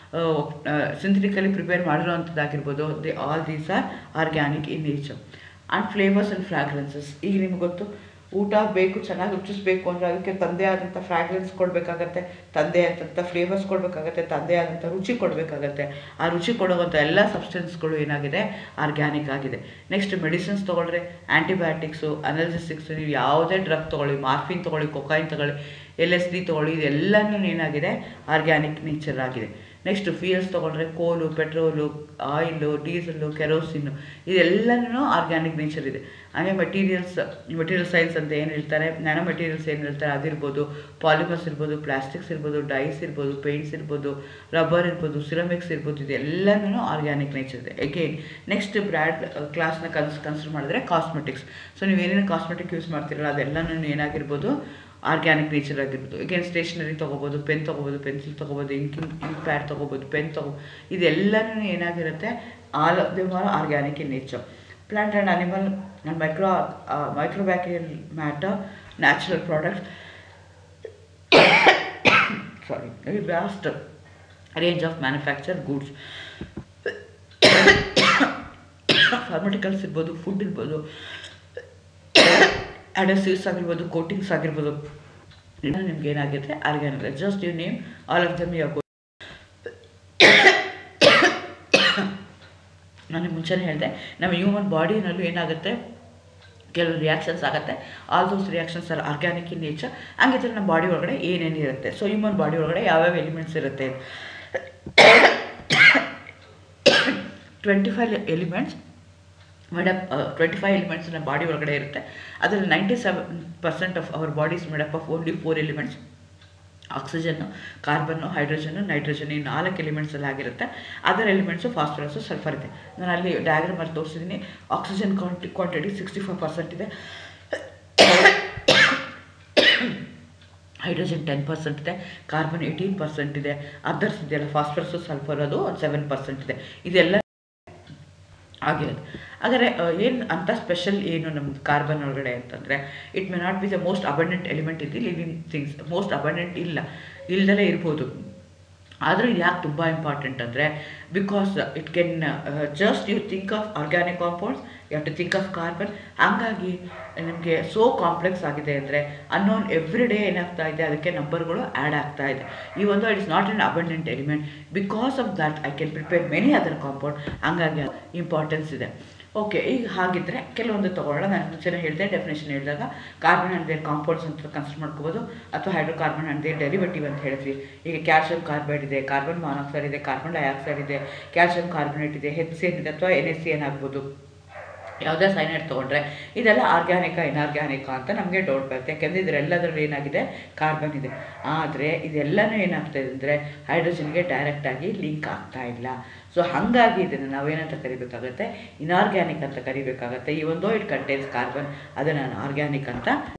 synthetically prepare ಮಾಡಿರೋವಂಥದ್ದಾಗಿರ್ಬೋದು the all these are organic in nature and flavours and fragrances ಈಗ ನಿಮ್ಗೆ ಗೊತ್ತು ಊಟ ಬೇಕು ಚೆನ್ನಾಗಿ ರುಚಿಸ್ಬೇಕು ಅಂದರೆ ಅದಕ್ಕೆ ತಂದೆ ಆದಂಥ ಫ್ರಾಗ್ರೆನ್ಸ್ ಕೊಡಬೇಕಾಗತ್ತೆ ತಂದೆ ಆದಂಥ ಫ್ಲೇವರ್ಸ್ ಕೊಡಬೇಕಾಗತ್ತೆ ತಂದೆ ಆದಂಥ ರುಚಿ ಕೊಡಬೇಕಾಗತ್ತೆ ಆ ರುಚಿ ಕೊಡುವಂಥ ಎಲ್ಲ ಸಬ್ಸ್ಟೆನ್ಸ್ಗಳು ಏನಾಗಿದೆ ಆರ್ಗ್ಯಾನಿಕ್ ಆಗಿದೆ ನೆಕ್ಸ್ಟ್ ಮೆಡಿಸಿನ್ಸ್ ತೊಗೊಳ್ರೆ ಆ್ಯಂಟಿಬಯೋಟಿಕ್ಸು ಅನಲ್ಜೆಸಿಕ್ಸು ನೀವು ಯಾವುದೇ ಡ್ರಗ್ ತೊಗೊಳ್ಳಿ ಮಾರ್ಫಿನ್ ತೊಗೊಳ್ಳಿ ಕೊಕೈನ್ ತೊಗೊಳ್ಳಿ ಎಲ್ ಎಸ್ ಡಿ ತೊಗೊಳ್ಳಿ ಇದೆಲ್ಲನೂ ಏನಾಗಿದೆ ಆರ್ಗ್ಯಾನಿಕ್ ನೇಚರ್ ಆಗಿದೆ ನೆಕ್ಸ್ಟ್ ಫ್ಯೂಯಲ್ಸ್ ತೊಗೊಂಡ್ರೆ coal petrol oil diesel kerosene ಇದೆಲ್ಲನೂ ಆರ್ಗ್ಯಾನಿಕ್ ನೇಚರ್ ಇದೆ ಹಾಗೆ ಮೆಟೀರಿಯಲ್ಸ್ ಮೆಟೀರಿಯಲ್ ಸೈನ್ಸ್ ಅಂತ ಏನು ಹೇಳ್ತಾರೆ ನ್ಯಾನೋ ಮೆಟೀರಿಯಲ್ಸ್ ಏನು ಹೇಳ್ತಾರೆ ಅದಿರ್ಬೋದು ಪಾಲಿಮರ್ಸ್ ಇರ್ಬೋದು ಪ್ಲಾಸ್ಟಿಕ್ಸ್ ಇರ್ಬೋದು ಡೈಸ್ ಇರ್ಬೋದು ಪೇಂಟ್ಸ್ ಇರ್ಬೋದು ರಬ್ಬರ್ ಇರ್ಬೋದು ಸಿರಮಿಕ್ಸ್ ಇರ್ಬೋದು ಇದೆಲ್ಲನೂ ಆರ್ಗ್ಯಾನಿಕ್ ನೇಚರ್ ಇದೆ ಎಗೇನ್ ನೆಕ್ಸ್ಟ್ ಬ್ರ್ಯಾಡ್ ಕ್ಲಾಸ್ನ ಕನ್ಸ್ ಕನ್ಸಿಡರ್ ಮಾಡಿದ್ರೆ ಕಾಸ್ಮೆಟಿಕ್ಸ್ ಸೊ ನೀವು ಏನೇನು ಕಾಸ್ಮೆಟಿಕ್ ಯೂಸ್ ಮಾಡ್ತೀರಲ್ಲ ಅದೆಲ್ಲನೂ ಏನಾಗಿರ್ಬೋದು ಆರ್ಗ್ಯಾನಿಕ್ ನೇಚರ್ ಆಗಿರ್ಬೋದು ಈಗೇನು ಸ್ಟೇಷನರಿ ತೊಗೋಬೋದು ಪೆನ್ ತೊಗೋಬೋದು ಪೆನ್ಸಿಲ್ ತೊಗೋಬೋದು ಇಂಕ್ ಇಂಕ್ ಪ್ಯಾಡ್ ತೊಗೋಬೋದು ಪೆನ್ ತೊಗೋ ಇದೆಲ್ಲನೂ ಏನಾಗಿರುತ್ತೆ all of them are organic in nature plant and animal and micro microbacterial matter natural products sorry very vast range of manufacture goods pharmaceuticals ಇರ್ಬೋದು food ಇರ್ಬೋದು ಅಡಸಿವ್ಸ್ ಆಗಿರ್ಬೋದು coatings ಆಗಿರ್ಬೋದು ಇನ್ನು ನಿಮ್ಗೆ ಏನಾಗುತ್ತೆ organic just you name all of them you ನಾನು ಮುಂಚೆನೇ ಹೇಳಿದೆ ನಮ್ಮ ಹ್ಯೂಮನ್ ಬಾಡಿನಲ್ಲೂ ಏನಾಗುತ್ತೆ ಕೆಲವು ರಿಯಾಕ್ಷನ್ಸ್ ಆಗುತ್ತೆ all those reactions are organic in nature ಹಂಗಿದ್ರೆ ನಮ್ಮ ಬಾಡಿ ಒಳಗಡೆ ಏನೇನು ಇರುತ್ತೆ ಸೊ ಹ್ಯೂಮನ್ ಬಾಡಿ ಒಳಗಡೆ ಯಾವ್ಯಾವ ಎಲಿಮೆಂಟ್ಸ್ ಇರುತ್ತೆ twenty five elements made up twenty five elements ನಮ್ಮ ಬಾಡಿ ಒಳಗಡೆ ಇರುತ್ತೆ ಅದರಲ್ಲಿ ninety seven percent of our bodies made up of only four elements oxygen carbon hydrogen nitrogen ಈ ನಾಲ್ಕು ಎಲಿಮೆಂಟ್ಸಲ್ಲಿ ಆಗಿರುತ್ತೆ ಅದರ್ ಎಲಿಮೆಂಟ್ಸು ಫಾಸ್ಫರಸ್ಸು ಸಲ್ಫರ್ ಇದೆ ನಾನು ಅಲ್ಲಿ ಡಯಾಗ್ರಾಮಲ್ಲಿ ತೋರಿಸಿದ್ದೀನಿ oxygen quanti quantity sixty five percent ಇದೆ ಹೈಡ್ರೋಜನ್ ಟೆನ್ ಪರ್ಸೆಂಟ್ ಇದೆ ಕಾರ್ಬನ್ ಏಯ್ಟೀನ್ ಪರ್ಸೆಂಟ್ ಇದೆ ಅದರ್ಸ್ ಇದೆಯಲ್ಲ ಫಾಸ್ಫರಸ್ಸು ಸಲ್ಫರ್ ಅದು ಒಂದು ಸೆವೆನ್ ಪರ್ಸೆಂಟ್ ಇದೆ ಇದೆಲ್ಲ ಆಗಿರೋದು ಆದರೆ ಏನು ಅಂತ ಸ್ಪೆಷಲ್ ಏನು ನಮ್ಮದು ಕಾರ್ಬನ್ ಒಳಗಡೆ ಅಂತಂದರೆ it may not be the most abundant element in the living things most abundant ಇಲ್ಲ ಇಲ್ದಲೇ ಇರ್ಬೋದು ಆದರೂ ಯಾಕೆ ತುಂಬ ಇಂಪಾರ್ಟೆಂಟ್ ಅಂದರೆ because it can just you think of organic compounds you have to think of carbon ಹಾಗಾಗಿ ನಿಮಗೆ ಸೋ ಕಾಂಪ್ಲೆಕ್ಸ್ ಆಗಿದೆ ಅಂದರೆ ಅನ್ನೋನ್ ಎವ್ರಿ ಡೇ ಏನಾಗ್ತಾ ಇದೆ ಅದಕ್ಕೆ ನಂಬರ್ಗಳು ಆ್ಯಡ್ ಆಗ್ತಾ ಇದೆ ಈ ಒಂದು it is not an abundant element because of that I can prepare many other compound ಹಂಗಾಗಿ ಇಂಪಾರ್ಟೆನ್ಸ್ ಇದೆ ಓಕೆ ಈಗ ಹಾಗಿದ್ರೆ ಕೆಲವೊಂದು ತೊಗೊಳ್ಳೋಣ ನಾನು ಮುಂಚೆನೇ ಹೇಳಿದೆ ಡೆಫಿನೇಷನ್ ಹೇಳಿದಾಗ ಕಾರ್ಬನ್ ಆ್ಯಂಡ್ ದೇರ್ ಕಾಂಪೌಂಡ್ಸ್ ಅಂತ ಕನ್ಸಿಡರ್ ಮಾಡ್ಕೋಬೋದು ಅಥವಾ ಹೈಡ್ರೋಕಾರ್ಬನ್ ಆ್ಯಂಡ್ ದೇರ್ ಡೆರಿವೇಟಿವ್ ಅಂತ ಹೇಳಿದ್ವಿ ಈಗ ಕ್ಯಾಲ್ಸಿಯಂ ಕಾರ್ಬೈಡ್ ಇದೆ ಕಾರ್ಬನ್ ಮಾನಾಕ್ಸೈಡ್ ಇದೆ ಕಾರ್ಬನ್ ಡೈಆಕ್ಸೈಡ್ ಇದೆ ಕ್ಯಾಲ್ಸಿಯಂ ಕಾರ್ಬನೇಟ್ ಇದೆ ಹೆಚ್ ಸಿ ಎನ್ ಇದೆ ಅಥವಾ ಎನ್ ಎಸ್ ಸಿ ಎನ್ ಆಗ್ಬೋದು ಯಾವುದೇ ಸೈನೈಡ್ ತೊಗೊಂಡ್ರೆ ಇದೆಲ್ಲ ಆರ್ಗ್ಯಾನಿಕ ಇನ್ಆರ್ಗ್ಯಾನಿಕ ಅಂತ ನಮಗೆ ಡೌಟ್ ಬರುತ್ತೆ ಯಾಕೆಂದರೆ ಇದರೆಲ್ಲದರಲ್ಲಿ ಏನಾಗಿದೆ ಕಾರ್ಬನ್ ಇದೆ ಆದರೆ ಇದೆಲ್ಲನೂ ಏನಾಗ್ತಾ ಇದೆ ಅಂದರೆ ಹೈಡ್ರೋಜನ್ಗೆ ಡೈರೆಕ್ಟಾಗಿ ಲಿಂಕ್ ಆಗ್ತಾ ಇಲ್ಲ ಸೊ ಹಾಗಾಗಿ ಇದನ್ನು ನಾವೇನಂತ ಕರಿಬೇಕಾಗತ್ತೆ ಇನ್ಆರ್ಗ್ಯಾನಿಕ್ ಅಂತ ಕರಿಬೇಕಾಗತ್ತೆ ಈ ಒಂದು ಇಟ್ ಕಂಟೇನ್ಸ್ ಕಾರ್ಬನ್ ಅದನ್ನು ನಾನು ಆರ್ಗ್ಯಾನಿಕ್ ಅಂತ